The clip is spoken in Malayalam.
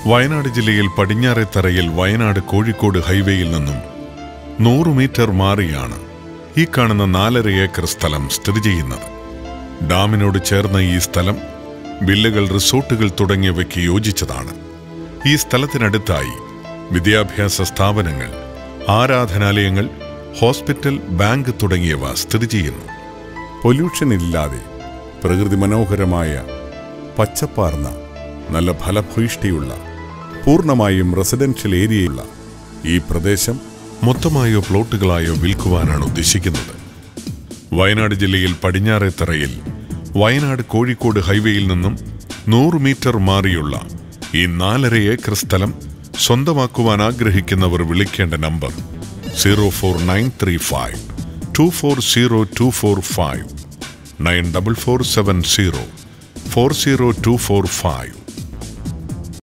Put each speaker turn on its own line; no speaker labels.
വയനാട് ജില്ലയിൽ പടിഞ്ഞാറേത്തറയിൽ വയനാട് കോഴിക്കോട് ഹൈവേയിൽ നിന്നും നൂറ് മീറ്റർ മാറിയാണ് ഈ കാണുന്ന നാലര ഏക്കർ സ്ഥലം സ്ഥിതി ചെയ്യുന്നത് ഡാമിനോട് ചേർന്ന ഈ സ്ഥലം വില്ലകൾ റിസോർട്ടുകൾ തുടങ്ങിയവയ്ക്ക് യോജിച്ചതാണ് ഈ സ്ഥലത്തിനടുത്തായി വിദ്യാഭ്യാസ സ്ഥാപനങ്ങൾ ആരാധനാലയങ്ങൾ ഹോസ്പിറ്റൽ ബാങ്ക് തുടങ്ങിയവ സ്ഥിതി ചെയ്യുന്നു
പൊല്യൂഷൻ ഇല്ലാതെ പ്രകൃതി മനോഹരമായ പച്ചപ്പാർന്ന നല്ല ഫലഭൂയിഷ്ടിയുള്ള പൂർണ്ണമായും റെസിഡൻഷ്യൽ ഏരിയയുള്ള ഈ പ്രദേശം
മൊത്തമായോ പ്ലോട്ടുകളായോ വിൽക്കുവാനാണ് ഉദ്ദേശിക്കുന്നത് വയനാട് ജില്ലയിൽ പടിഞ്ഞാറേത്തറയിൽ വയനാട് കോഴിക്കോട് ഹൈവേയിൽ നിന്നും നൂറ് മീറ്റർ മാറിയുള്ള ഈ നാലര ഏക്കർ സ്ഥലം സ്വന്തമാക്കുവാൻ ആഗ്രഹിക്കുന്നവർ വിളിക്കേണ്ട number zero four nine three five two four zero two four five nine double four seven zero four zero two four five